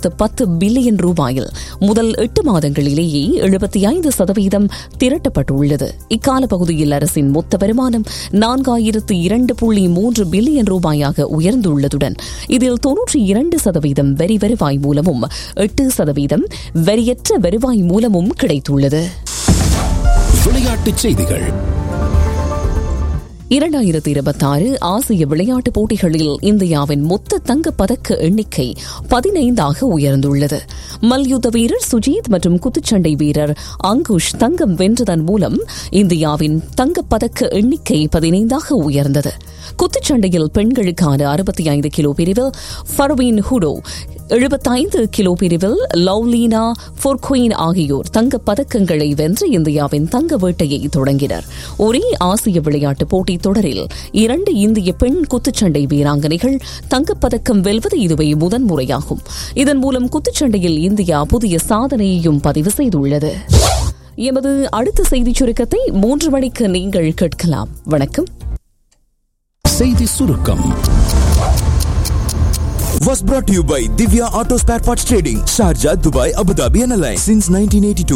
தொள்ளாயிரத்து பத்து பில்லியன் ரூபாயில் முதல் எட்டு மாதங்களிலேயே எழுபத்தி ஐந்து சதவீதம் திரட்டப்பட்டுள்ளது இக்கால பகுதியில் அரசின் மொத்த வருமானம் நான்காயிரத்து இரண்டு புள்ளி மூன்று பில்லியன் ரூபாயாக உயர்ந்துள்ளதுடன் இதில் தொன்னூற்றி இரண்டு சதவீதம் வரி வருவாய் மூலமும் எட்டு சதவீதம் வரியற்ற வருவாய் மூலமும் கிடைத்துள்ளது விளையாட்டுச் செய்திகள் இரண்டாயிரத்தி இருபத்தாறு ஆசிய விளையாட்டுப் போட்டிகளில் இந்தியாவின் மொத்த தங்கப் பதக்க எண்ணிக்கை பதினைந்தாக உயர்ந்துள்ளது மல்யுத்த வீரர் சுஜீத் மற்றும் குத்துச்சண்டை வீரர் அங்குஷ் தங்கம் வென்றதன் மூலம் இந்தியாவின் தங்கப் பதக்க எண்ணிக்கை பதினைந்தாக உயர்ந்தது குத்துச்சண்டையில் பெண்களுக்கான அறுபத்தி ஐந்து கிலோ பிரிவில் ஃபர்வீன் ஹுடோ எழுபத்தைந்து கிலோ பிரிவில் லவ்லீனா ஃபோர்குயின் ஆகியோர் தங்கப் பதக்கங்களை வென்று இந்தியாவின் தங்க வேட்டையை தொடங்கினர் ஒரே ஆசிய விளையாட்டுப் போட்டித் தொடரில் இரண்டு இந்திய பெண் குத்துச்சண்டை வீராங்கனைகள் தங்கப்பதக்கம் வெல்வது இதுவே முதன்முறையாகும் இதன் மூலம் குத்துச்சண்டையில் இந்தியா புதிய சாதனையையும் பதிவு செய்துள்ளது எமது அடுத்த செய்திச் சுருக்கத்தை மூன்று மணிக்கு நீங்கள் கேட்கலாம் வணக்கம் செய்தி சுருக்கம் was brought to you by Divya Auto Spare Parts Trading, Sharjah, Dubai, Abu Dhabi and Alliance since 1982.